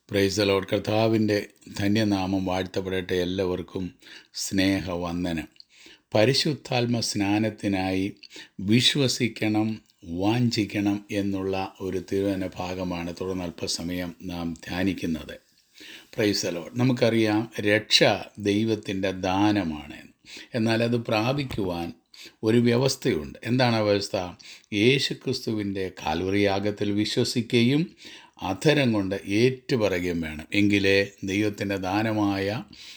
പ്രൈസലോട് കർത്താവിൻ്റെ ധന്യനാമം വാഴ്ത്തപ്പെടട്ടെ എല്ലാവർക്കും സ്നേഹവന്ദനം പരിശുദ്ധാത്മ സ്നാനത്തിനായി വിശ്വസിക്കണം വാഞ്ചിക്കണം എന്നുള്ള ഒരു തിരുവന ഭാഗമാണ് തുടർന്ന് അല്പസമയം നാം ധ്യാനിക്കുന്നത് പ്രൈസലോട് നമുക്കറിയാം രക്ഷ ദൈവത്തിൻ്റെ ദാനമാണ് എന്നാൽ അത് പ്രാപിക്കുവാൻ ഒരു വ്യവസ്ഥയുണ്ട് എന്താണ് ആ വ്യവസ്ഥ യേശുക്രിസ്തുവിൻ്റെ കാൽവറിയാഗത്തിൽ വിശ്വസിക്കുകയും അധരം കൊണ്ട് ഏറ്റുപറയുകയും വേണം എങ്കിലേ ദൈവത്തിൻ്റെ ദാനമായ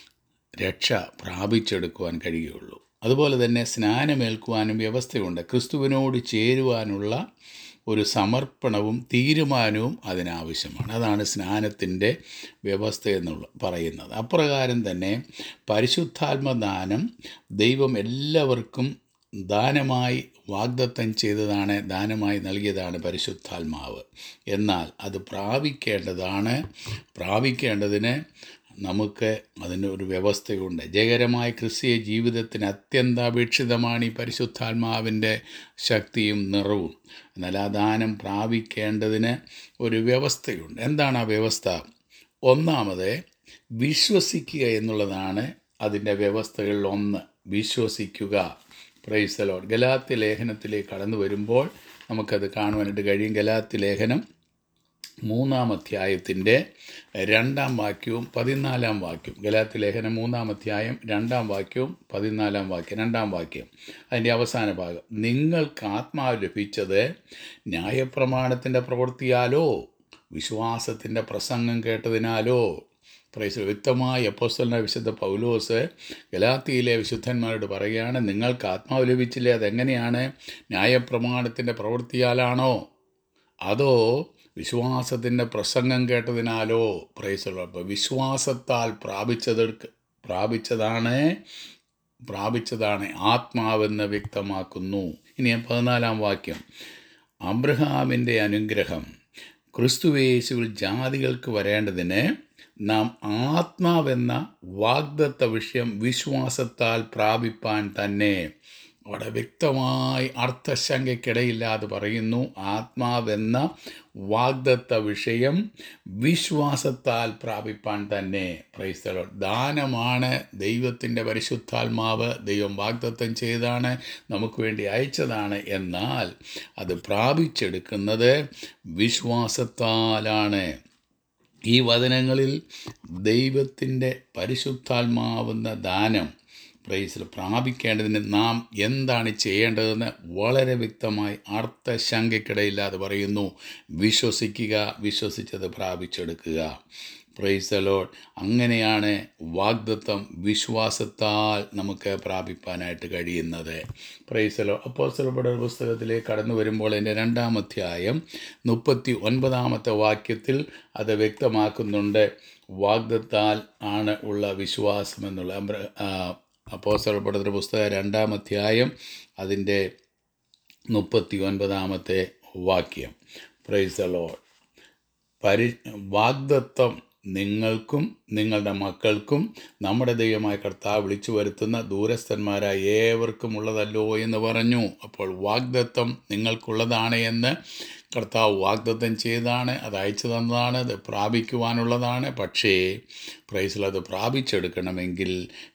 രക്ഷ പ്രാപിച്ചെടുക്കുവാൻ കഴിയുള്ളൂ അതുപോലെ തന്നെ സ്നാനമേൽക്കുവാനും വ്യവസ്ഥയുണ്ട് ക്രിസ്തുവിനോട് ചേരുവാനുള്ള ഒരു സമർപ്പണവും തീരുമാനവും അതിനാവശ്യമാണ് അതാണ് സ്നാനത്തിൻ്റെ വ്യവസ്ഥ എന്നുള്ള പറയുന്നത് അപ്രകാരം തന്നെ പരിശുദ്ധാത്മദാനം ദൈവം എല്ലാവർക്കും ദാനമായി വാഗ്ദത്തം ചെയ്തതാണ് ദാനമായി നൽകിയതാണ് പരിശുദ്ധാത്മാവ് എന്നാൽ അത് പ്രാപിക്കേണ്ടതാണ് പ്രാപിക്കേണ്ടതിന് നമുക്ക് അതിന് ഒരു വ്യവസ്ഥയുണ്ട് ജയകരമായ ക്രിസ്തീയ ജീവിതത്തിന് അത്യന്താപേക്ഷിതമാണ് ഈ പരിശുദ്ധാത്മാവിൻ്റെ ശക്തിയും നിറവും എന്നാൽ ആ ദാനം പ്രാപിക്കേണ്ടതിന് ഒരു വ്യവസ്ഥയുണ്ട് എന്താണ് ആ വ്യവസ്ഥ ഒന്നാമത് വിശ്വസിക്കുക എന്നുള്ളതാണ് അതിൻ്റെ വ്യവസ്ഥകളിൽ ഒന്ന് വിശ്വസിക്കുക പ്രൈസലോഡ് ഗലാത്തി ലേഖനത്തിലേക്ക് കടന്നു വരുമ്പോൾ നമുക്കത് കാണുവാനായിട്ട് കഴിയും ഗലാത്തി ലേഖനം മൂന്നാം അധ്യായത്തിൻ്റെ രണ്ടാം വാക്യവും പതിനാലാം വാക്യവും ഗലാത്തി ലേഖനം മൂന്നാം അധ്യായം രണ്ടാം വാക്യവും പതിനാലാം വാക്യം രണ്ടാം വാക്യം അതിൻ്റെ അവസാന ഭാഗം നിങ്ങൾക്ക് ആത്മാവ് ലഭിച്ചത് ന്യായപ്രമാണത്തിൻ്റെ പ്രവൃത്തിയാലോ വിശ്വാസത്തിൻ്റെ പ്രസംഗം കേട്ടതിനാലോ പ്രൈസ് വ്യക്തമായി അപ്പോസ്തലന വിശുദ്ധ പൗലോസ് ഗലാത്തിയിലെ വിശുദ്ധന്മാരോട് പറയുകയാണ് നിങ്ങൾക്ക് ആത്മാവ് ലഭിച്ചില്ലേ അതെങ്ങനെയാണ് ന്യായപ്രമാണത്തിൻ്റെ പ്രവൃത്തിയാലാണോ അതോ വിശ്വാസത്തിൻ്റെ പ്രസംഗം കേട്ടതിനാലോ പ്രൈസുള്ള അപ്പോൾ വിശ്വാസത്താൽ പ്രാപിച്ചത് പ്രാപിച്ചതാണ് പ്രാപിച്ചതാണ് ആത്മാവെന്ന് വ്യക്തമാക്കുന്നു ഇനി ഞാൻ പതിനാലാം വാക്യം അബ്രഹാമിൻ്റെ അനുഗ്രഹം ക്രിസ്തുവേശുവിൽ ജാതികൾക്ക് വരേണ്ടതിന് നാം ആത്മാവെന്ന വാഗ്ദത്ത വിഷയം വിശ്വാസത്താൽ പ്രാപിപ്പാൻ തന്നെ അവിടെ വ്യക്തമായി അർത്ഥശങ്കയ്ക്കിടയില്ലാതെ പറയുന്നു ആത്മാവെന്ന വാഗ്ദത്ത വിഷയം വിശ്വാസത്താൽ പ്രാപിപ്പാൻ തന്നെ പ്രൈസ്തലോ ദാനമാണ് ദൈവത്തിൻ്റെ പരിശുദ്ധാത്മാവ് ദൈവം വാഗ്ദത്തം ചെയ്താണ് നമുക്ക് വേണ്ടി അയച്ചതാണ് എന്നാൽ അത് പ്രാപിച്ചെടുക്കുന്നത് വിശ്വാസത്താലാണ് ഈ വചനങ്ങളിൽ ദൈവത്തിൻ്റെ പരിശുദ്ധാത്മാവുന്ന ദാനം പ്രൈസിൽ പ്രാപിക്കേണ്ടതിന് നാം എന്താണ് ചെയ്യേണ്ടതെന്ന് വളരെ വ്യക്തമായി അർത്ഥശങ്കയ്ക്കിടയില്ലാതെ പറയുന്നു വിശ്വസിക്കുക വിശ്വസിച്ചത് പ്രാപിച്ചെടുക്കുക പ്രൈസലോഡ് അങ്ങനെയാണ് വാഗ്ദത്വം വിശ്വാസത്താൽ നമുക്ക് പ്രാപിപ്പാനായിട്ട് കഴിയുന്നത് പ്രൈസലോ അപ്പോൾ സ്ഥലപ്പെട്ട പുസ്തകത്തിലേക്ക് കടന്നു വരുമ്പോൾ എൻ്റെ രണ്ടാമധ്യായം മുപ്പത്തി ഒൻപതാമത്തെ വാക്യത്തിൽ അത് വ്യക്തമാക്കുന്നുണ്ട് വാഗ്ദത്താൽ ആണ് ഉള്ള വിശ്വാസം എന്നുള്ള അപ്പോൾ സ്ഥലപ്പെടുന്ന പുസ്തകം രണ്ടാം അധ്യായം അതിൻ്റെ മുപ്പത്തി ഒൻപതാമത്തെ വാക്യം പ്രൈസ് ലോഡ് പരി വാഗ്ദത്വം നിങ്ങൾക്കും നിങ്ങളുടെ മക്കൾക്കും നമ്മുടെ ദൈവമായ കർത്താവ് വിളിച്ചു വരുത്തുന്ന ദൂരസ്ഥന്മാരായ ഏവർക്കും ഉള്ളതല്ലോ എന്ന് പറഞ്ഞു അപ്പോൾ വാഗ്ദത്വം നിങ്ങൾക്കുള്ളതാണ് എന്ന് കർത്താവ് വാഗ്ദത്തം ചെയ്താണ് അത് അയച്ചു തന്നതാണ് അത് പ്രാപിക്കുവാനുള്ളതാണ് പക്ഷേ പ്രൈസിൽ അത് പ്രാപിച്ചെടുക്കണമെങ്കിൽ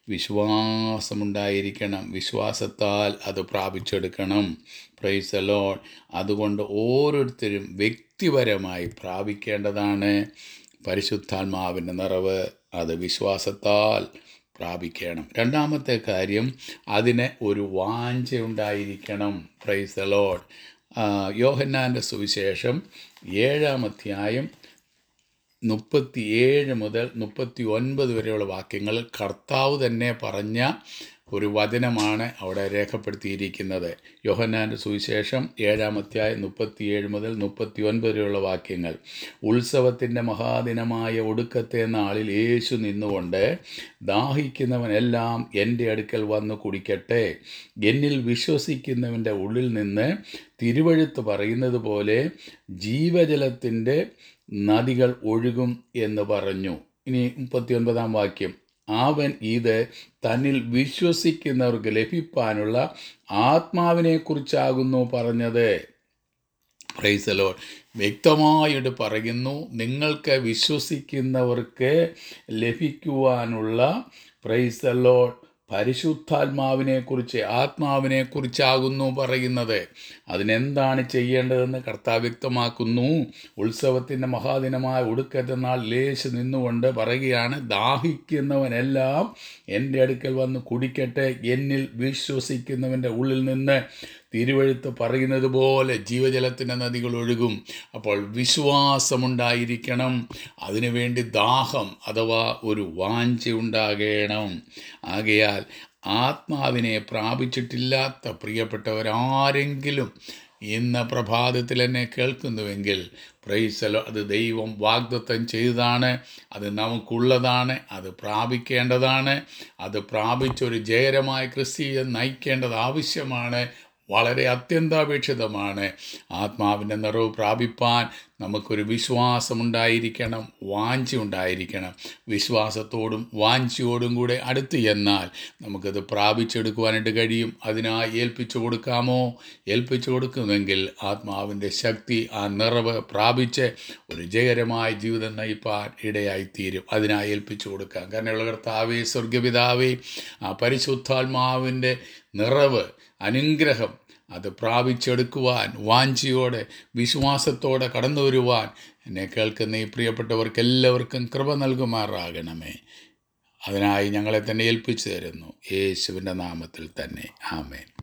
വിശ്വാസമുണ്ടായിരിക്കണം വിശ്വാസത്താൽ അത് പ്രാപിച്ചെടുക്കണം പ്രൈസ് അലോൺ അതുകൊണ്ട് ഓരോരുത്തരും വ്യക്തിപരമായി പ്രാപിക്കേണ്ടതാണ് പരിശുദ്ധാത്മാവിൻ്റെ നിറവ് അത് വിശ്വാസത്താൽ പ്രാപിക്കണം രണ്ടാമത്തെ കാര്യം അതിന് ഒരു വാഞ്ച ഉണ്ടായിരിക്കണം പ്രൈസ് അലോഡ് യോഹന്നാൻ്റെ സുവിശേഷം ഏഴാം അധ്യായം മുപ്പത്തിയേഴ് മുതൽ മുപ്പത്തി ഒൻപത് വരെയുള്ള വാക്യങ്ങൾ കർത്താവ് തന്നെ പറഞ്ഞ ഒരു വചനമാണ് അവിടെ രേഖപ്പെടുത്തിയിരിക്കുന്നത് യോഹന്നാൻ്റെ സുവിശേഷം ഏഴാം അധ്യായം മുപ്പത്തിയേഴ് മുതൽ മുപ്പത്തി ഒൻപത് വരെയുള്ള വാക്യങ്ങൾ ഉത്സവത്തിൻ്റെ മഹാദിനമായ ഒടുക്കത്തെ നാളിൽ യേശു നിന്നുകൊണ്ട് ദാഹിക്കുന്നവനെല്ലാം എൻ്റെ അടുക്കൽ വന്ന് കുടിക്കട്ടെ എന്നിൽ വിശ്വസിക്കുന്നവൻ്റെ ഉള്ളിൽ നിന്ന് തിരുവഴുത്ത് പറയുന്നത് പോലെ ജീവജലത്തിൻ്റെ നദികൾ ഒഴുകും എന്ന് പറഞ്ഞു ഇനി മുപ്പത്തിയൊൻപതാം വാക്യം അവൻ ഇത് തന്നിൽ വിശ്വസിക്കുന്നവർക്ക് ലഭിപ്പാനുള്ള ആത്മാവിനെക്കുറിച്ചാകുന്നു പറഞ്ഞത് പ്രൈസലോ വ്യക്തമായിട്ട് പറയുന്നു നിങ്ങൾക്ക് വിശ്വസിക്കുന്നവർക്ക് ലഭിക്കുവാനുള്ള പ്രൈസലോ പരിശുദ്ധാത്മാവിനെക്കുറിച്ച് ആത്മാവിനെക്കുറിച്ചാകുന്നു പറയുന്നത് അതിനെന്താണ് ചെയ്യേണ്ടതെന്ന് കർത്താവ് വ്യക്തമാക്കുന്നു ഉത്സവത്തിൻ്റെ മഹാദിനമായ ഒടുക്കത്തെ നാൾ ലേശ് നിന്നുകൊണ്ട് പറയുകയാണ് ദാഹിക്കുന്നവനെല്ലാം എൻ്റെ അടുക്കൽ വന്ന് കുടിക്കട്ടെ എന്നിൽ വിശ്വസിക്കുന്നവൻ്റെ ഉള്ളിൽ നിന്ന് തിരുവഴുത്ത് പറയുന്നത് പോലെ ജീവജലത്തിൻ്റെ നദികൾ ഒഴുകും അപ്പോൾ വിശ്വാസമുണ്ടായിരിക്കണം അതിനുവേണ്ടി ദാഹം അഥവാ ഒരു വാഞ്ച ഉണ്ടാകണം ആകയാൽ ആത്മാവിനെ പ്രാപിച്ചിട്ടില്ലാത്ത പ്രിയപ്പെട്ടവരാരെങ്കിലും ഇന്ന് പ്രഭാതത്തിൽ എന്നെ കേൾക്കുന്നുവെങ്കിൽ പ്രൈസലോ അത് ദൈവം വാഗ്ദത്തം ചെയ്തതാണ് അത് നമുക്കുള്ളതാണ് അത് പ്രാപിക്കേണ്ടതാണ് അത് പ്രാപിച്ചൊരു ജയകരമായ ക്രിസ്തീയ നയിക്കേണ്ടത് ആവശ്യമാണ് വളരെ അത്യന്താപേക്ഷിതമാണ് ആത്മാവിൻ്റെ നിറവ് പ്രാപിപ്പാൻ നമുക്കൊരു വിശ്വാസമുണ്ടായിരിക്കണം വാഞ്ചി ഉണ്ടായിരിക്കണം വിശ്വാസത്തോടും വാഞ്ചിയോടും കൂടെ അടുത്ത് ചെന്നാൽ നമുക്കത് പ്രാപിച്ചെടുക്കുവാനായിട്ട് കഴിയും അതിനായി ഏൽപ്പിച്ചു കൊടുക്കാമോ ഏൽപ്പിച്ചു കൊടുക്കുമെങ്കിൽ ആത്മാവിൻ്റെ ശക്തി ആ നിറവ് പ്രാപിച്ച് ഒരു ജയകരമായ ജീവിതം നയിപ്പാൻ ഇടയായിത്തീരും അതിനായി ഏൽപ്പിച്ചു കൊടുക്കാം കാരണമുള്ള കർത്താവേ സ്വർഗപിതാവേ ആ പരിശുദ്ധാത്മാവിൻ്റെ നിറവ് അനുഗ്രഹം അത് പ്രാപിച്ചെടുക്കുവാൻ വാഞ്ചിയോടെ വിശ്വാസത്തോടെ കടന്നു വരുവാൻ എന്നെ കേൾക്കുന്ന ഈ പ്രിയപ്പെട്ടവർക്ക് എല്ലാവർക്കും കൃപ നൽകുമാറാകണമേ അതിനായി ഞങ്ങളെ തന്നെ ഏൽപ്പിച്ചു തരുന്നു യേശുവിൻ്റെ നാമത്തിൽ തന്നെ ആമേൻ